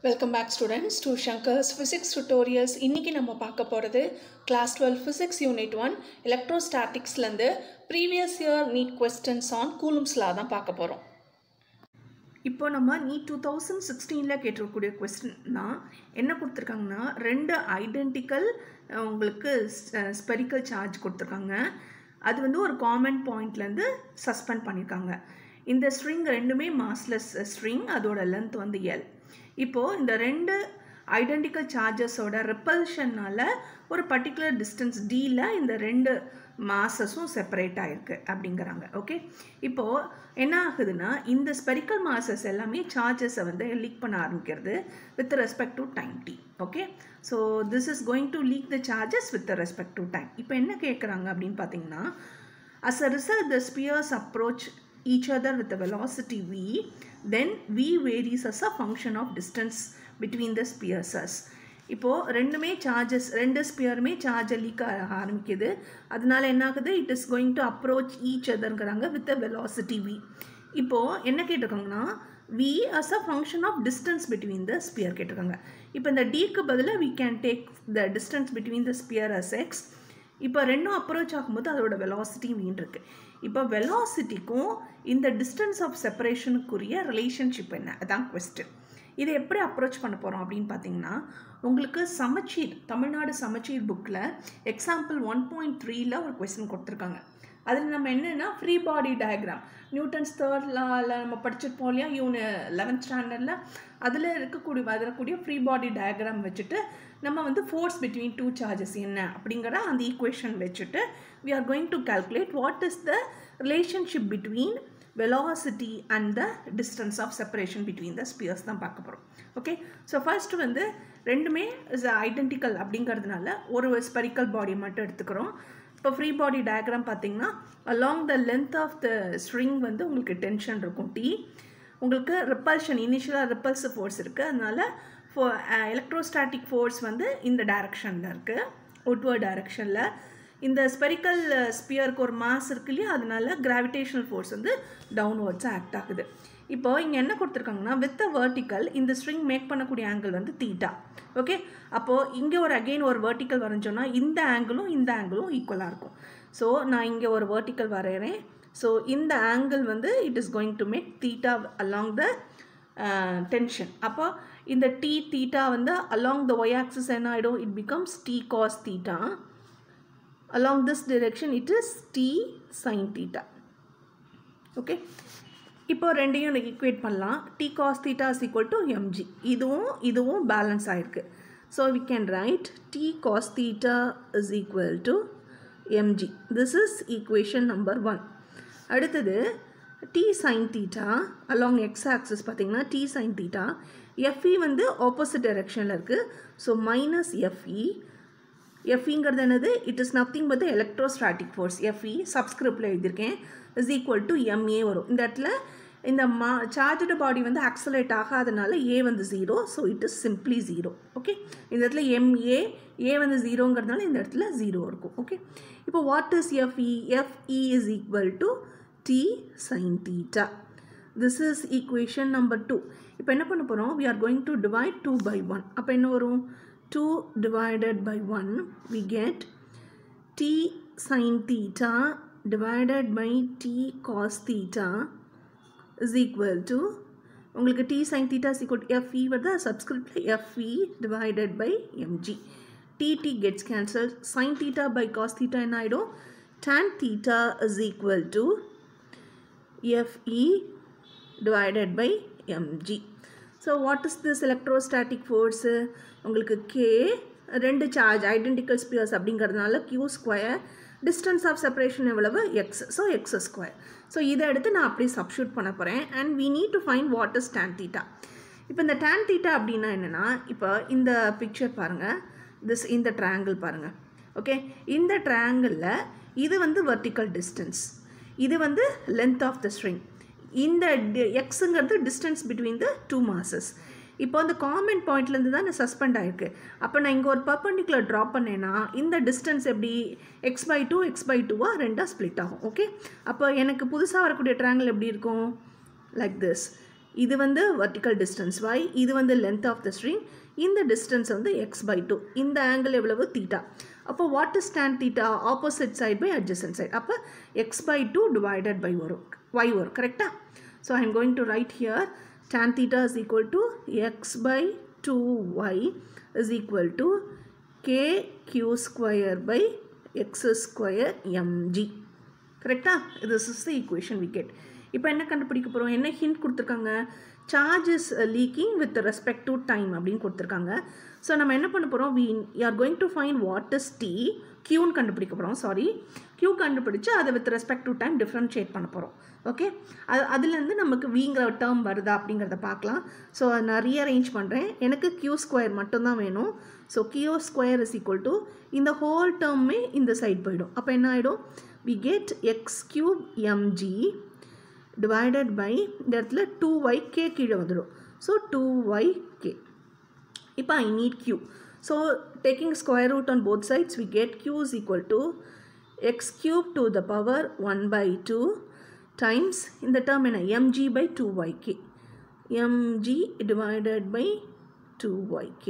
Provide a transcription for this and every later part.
Welcome back students to Shankar's physics tutorials இன்றைக்கி நம்ம பார்க்க போகிறது class twelve physics unit one எலக்ட்ரோஸ்டாட்டிக்ஸ்லேருந்து previous year NEET questions on கூலும்ஸ்லா தான் பார்க்க போகிறோம் இப்போ நம்ம நீட் டூ தௌசண்ட் சிக்ஸ்டீனில் கேட்டிருக்கக்கூடிய கொஸ்டின்னா என்ன கொடுத்துருக்காங்கன்னா ரெண்டு ஐடென்டிக்கல் உங்களுக்கு ஸ்பெரிக்கல் சார்ஜ் கொடுத்துருக்காங்க அது வந்து ஒரு காமன் பாயிண்ட்லேருந்து சஸ்பெண்ட் பண்ணியிருக்காங்க இந்த ஸ்ட்ரிங் ரெண்டுமே மாஸ்லெஸ் ஸ்ட்ரிங் அதோட லென்த் வந்து எல் இப்போது இந்த ரெண்டு ஐடென்டிக்கல் சார்ஜஸோட ரிப்பல்ஷனால் ஒரு பர்டிகுலர் டிஸ்டன்ஸ் டியில் இந்த ரெண்டு மாசஸும் செப்பரேட் ஆகிருக்கு அப்படிங்கிறாங்க ஓகே இப்போது என்ன ஆகுதுன்னா இந்த ஸ்பெரிக்கல் மாசஸ் எல்லாமே சார்ஜஸை வந்து லீக் பண்ண ஆரம்பிக்கிறது with respect to time T okay so this is going to leak the charges with respect to time இப்போ என்ன கேட்குறாங்க அப்படின்னு பார்த்தீங்கன்னா as a result the spheres approach each other with a velocity v then v varies as a function of distance between the spheres இப்போது ரெண்டுமே charges ரெண்டு ஸ்பியருமே சார்ஜை league ஆரம்பிக்குது அதனால என்ன ஆகுது it is going to approach each அதர்ங்கிறாங்க with a velocity v இப்போது என்ன கேட்டிருக்காங்கன்னா v as a function of distance between the sphere கேட்டிருக்காங்க இப்போ இந்த டிக்கு பதிலாக we can take the distance between the sphere as x இப்போ ரெண்டும் அப்ரோச் ஆகும்போது அதோட வெலாசிட்டி மீன் இருக்குது இப்போ வெலாசிட்டிக்கும் இந்த டிஸ்டன்ஸ் ஆஃப் செப்பரேஷனுக்குரிய ரிலேஷன்ஷிப் என்ன அதான் கொஸ்டின் இதை எப்படி அப்ரோச் பண்ண போகிறோம் அப்படின்னு பார்த்தீங்கன்னா உங்களுக்கு சமச்சீர் தமிழ்நாடு சமச்சீர் புக்கில் எக்ஸாம்பிள் ஒன் பாயிண்ட் த்ரீல ஒரு கொஸ்டின் கொடுத்துருக்காங்க அதில் நம்ம என்னென்னா free body diagram Newton's third லாவில் நம்ம படிச்சிருப்போம் இல்லையா யூனி லெவன்த் ஸ்டாண்டர்டில் அதில் இருக்கக்கூடிய வரக்கூடிய ஃப்ரீ பாடி டயக்ராம் வச்சுட்டு நம்ம வந்து ஃபோர்ஸ் பிட்வீன் டூ சார்ஜஸ் என்ன அப்படிங்கிற அந்த ஈக்குவேஷன் வச்சுட்டு we are going to calculate what is the relationship between velocity and the distance of separation between the spheres தான் பார்க்க போகிறோம் ஓகே ஸோ ஃபர்ஸ்ட் வந்து ரெண்டுமே இஸ் ஐடென்டிக்கல் அப்படிங்கிறதுனால ஒரு ஸ்பெரிக்கல் பாடி மட்டும் எடுத்துக்கிறோம் இப்போ ஃப்ரீ பாடி டயக்ராம் பார்த்தீங்கன்னா along the length of the string வந்து உங்களுக்கு டென்ஷன் இருக்கும் டி உங்களுக்கு ரிப்பல்ஷன் இனிஷியலாக ரிப்பல்சிவ் ஃபோர்ஸ் இருக்குது அதனால் ஃபோ எலக்ட்ரோஸ்டாட்டிக் ஃபோர்ஸ் வந்து இந்த டைரக்ஷனில் இருக்குது ஒட்வர்ட் டைரக்ஷனில் இந்த ஸ்பெரிக்கல் ஸ்பியருக்கு ஒரு மாஸ் இருக்கு இல்லையா அதனால கிராவிடேஷனல் ஃபோர்ஸ் வந்து டவுன்வர்ட்ஸாக ஆக்ட் ஆகுது இப்போ இங்கே என்ன கொடுத்துருக்காங்கன்னா வித் அ வேர்ட்டிக்கல் இந்த ஸ்ட்ரிங் மேக் பண்ணக்கூடிய ஆங்கிள் வந்து தீட்டா ஓகே அப்போது இங்கே ஒரு அகெயின் ஒரு வேர்ட்டிக்கல் வரைஞ்சோன்னா இந்த ஆங்கிளும் இந்த ஆங்கிளும் ஈக்குவலாக இருக்கும் ஸோ நான் இங்கே ஒரு வேர்ட்டிக்கல் வரைகிறேன் ஸோ இந்த ஆங்கிள் வந்து it is going to make theta along the tension அப்போ இந்த டி தீட்டா வந்து அலாங் த ஒய் ஆக்சிஸ் என்ன ஆகிடும் it becomes T cos theta along this direction it is t sin theta okay இப்போ ரெண்டையும் equate பண்ணலாம் T cos theta is equal to mg இதுவும் இதுவும் பேலன்ஸ் ஆகிருக்கு so we can write T cos theta is equal to mg this is equation number one அடுத்தது D sine theta along x axis பார்த்தீங்கன்னா T sine theta F E வந்து opposite டைரெக்ஷனில் இருக்குது so minus F E எஃப்இங்கிறது என்னது it is nothing but electrostatic force F E சப்ஸ்கிரிப்டில் எழுதியிருக்கேன் is equal to MA வரும் இந்த இடத்துல இந்த மா சார்ஜடு பாடி வந்து ஆக்சலேட் ஆகாதனால ஏ வந்து zero so it is simply zero okay இந்த இடத்துல எம்ஏ ஏ வந்து ஜீரோங்கிறதுனால இந்த இடத்துல ஜீரோ இருக்கும் ஓகே இப்போ what is F E F E is equal to T sine theta this is equation number two இப்போ என்ன பண்ண போகிறோம் we are going to divide two by one அப்போ என்ன வரும் 2 divided by 1 we get t sin theta divided by t cos theta is equal to உங்களுக்கு t sin theta is equal to fe வருதா subscript fe divided by mg tt gets cancelled sin theta by cos theta என்ன ஆயிடும் tan theta is equal to fe divided by mg so what is this electrostatic force உங்களுக்கு K ரெண்டு charge identical spheres அப்படிங்கிறதுனால Q square distance of separation எவ்வளவு x so x square so இதை எடுத்து நான் அப்படியே சப்ஷூட் பண்ண போகிறேன் and we need to find what is tan theta இப்போ இந்த டேன் தீட்டா அப்படின்னா என்னென்னா இப்போ இந்த பிக்சர் பாருங்கள் திஸ் இந்த ட்ரையாங்கிள் பாருங்கள் ஓகே இந்த ட்ரையாங்கிளில் இது வந்து வெர்டிக்கல் டிஸ்டன்ஸ் இது வந்து லென்த் ஆஃப் த ஸ்ட்ரிங் இந்த எக்ஸுங்கிறது distance between the two masses இப்போ அந்த காமன் பாயிண்ட்லேருந்து தான் நான் சஸ்பெண்ட் ஆகிருக்கு அப்போ நான் இங்கே ஒரு பர்பண்டிகுலர் ட்ராப் பண்ணேன்னா இந்த டிஸ்டன்ஸ் எப்படி x by two x by டூவாக ரெண்டாக ஸ்ப்ளிட் ஆகும் ஓகே அப்போ எனக்கு புதுசாக வரக்கூடிய ட்ராங்கிள் எப்படி இருக்கும் லைக் திஸ் இது வந்து vertical distance y இது வந்து length of the string இந்த distance வந்து x by 2 இந்த angle எவ்வளவு theta அப்போ what is tan theta opposite side by adjacent side அப்போ x by 2 divided by வரும் y வரும் கரெக்டா so I am going to write here tan theta is equal to x by 2y is equal to k q square by x square mg கரெக்டா this is the equation we get இப்போ என்ன கண்டுபிடிக்க போகிறோம் என்ன hint கொடுத்துருக்காங்க charge is leaking with respect to time அப்படின்னு கொடுத்துருக்காங்க so நம்ம என்ன பண்ண போகிறோம் we are going to find what is D க்யூன்னு கண்டுபிடிக்க போகிறோம் சாரி க்யூ கண்டுபிடிச்சு அதை with respect to time differentiate பண்ண போகிறோம் ஓகே அது அதுலேருந்து நமக்கு விங்கிற டேர்ம் வருதா அப்படிங்கிறத பார்க்கலாம் ஸோ நான் ரீஅரேஞ்ச் பண்ணுறேன் எனக்கு க்யூ ஸ்கொயர் மட்டும்தான் வேணும் so Q square is equal to இந்த ஹோல் டேர்மே இந்த சைட் போயிடும் அப்போ என்ன ஆகிடும் we get x cube mg divided by இந்த இடத்துல டூ ஒய் கே கீழே வந்துடும் ஸோ டூ ஒய் கே இப்போ I need q so taking square root on both sides we get q is equal to x cube to the power 1 by 2 times இந்த term என்ன mg by 2yk mg divided by 2yk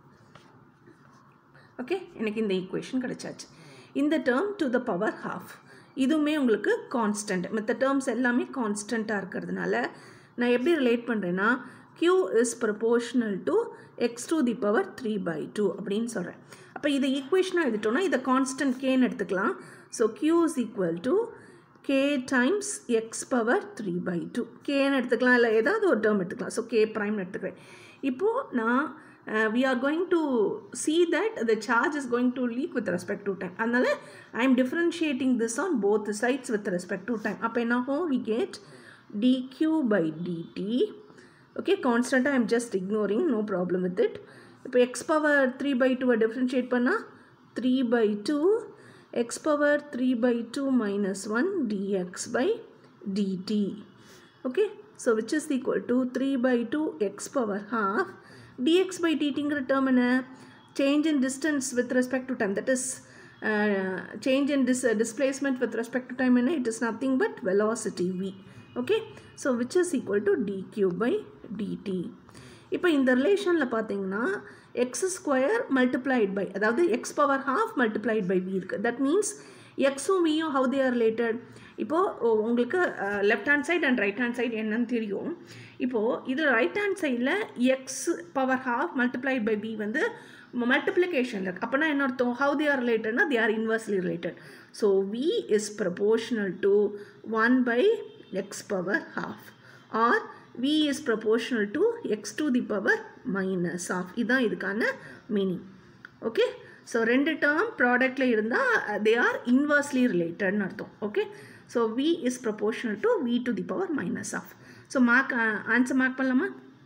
okay எனக்கு இந்த equation கிடைச்சாச்சு இந்த term to the power half இதுவுமே உங்களுக்கு constant மற்ற terms எல்லாமே கான்ஸ்டண்ட்டாக இருக்கிறதுனால நான் எப்படி ரிலேட் பண்ணுறேன்னா q is proportional to x to the power three by two அப்படின்னு சொல்கிறேன் அப்போ இதை ஈக்குவேஷனாக எழுதிட்டோம்னா இதை கான்ஸ்டன்ட் கேன்னு எடுத்துக்கலாம் so q is equal to K times x power three by two கேன்னு எடுத்துக்கலாம் இல்லை ஏதாவது ஒரு டேர்ம் எடுத்துக்கலாம் ஸோ கே ப்ரைம்னு எடுத்துக்கிறேன் இப்போது நான் uh, we are going to see that the charge is going to leak with respect to time அதனால I am differentiating this on both sides with respect to time அப்போ என்ன ஆகும் we get dq by dt okay constant I am just ignoring no problem with it இப்போ x power 3 by 2 differentiate பண்ணால் 3 by 2 x power 3 by 2 minus 1 dx by dt okay so which is equal to 3 by 2 x power half dx by dtங்கிற term என்ன change in distance with respect to time that is uh, change in dis uh, displacement with respect to time என்ன it is nothing but velocity v okay so which is equal to dq by dt இப்போ இந்த ரிலேஷனில் பார்த்தீங்கன்னா x square multiplied by அதாவது x power half multiplied by v இருக்குது that means எக்ஸும் வியும் how they are related இப்போது உங்களுக்கு left hand side and right hand side என்னன்னு தெரியும் இப்போது இதில் ரைட் ஹேண்ட் சைடில் x power half multiplied by B வந்து மல்டிப்ளிகேஷன் இருக்குது அப்போனா என்ன அர்த்தம் ஹவு தே ஆர் ரிலேட்டட்னா they are inversely related so v is proportional to one by x power half R v is proportional to x to the power minus half இதான் இதுக்கான meaning okay so ரெண்டு term ப்ராடக்டில் இருந்தால் they are inversely ரிலேட்டட்னு அர்த்தம் okay so v is proportional to v to the power minus half so mark answer mark பண்ணலாமா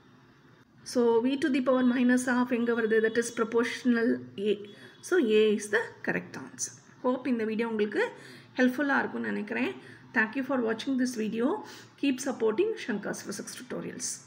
so v to the power minus half எங்கே வருது that is proportional A so A is the correct answer hope இந்த video உங்களுக்கு ஹெல்ப்ஃபுல்லாக இருக்கும்னு நினைக்கிறேன் Thank you for watching this video. Keep supporting Shankar's Physics tutorials.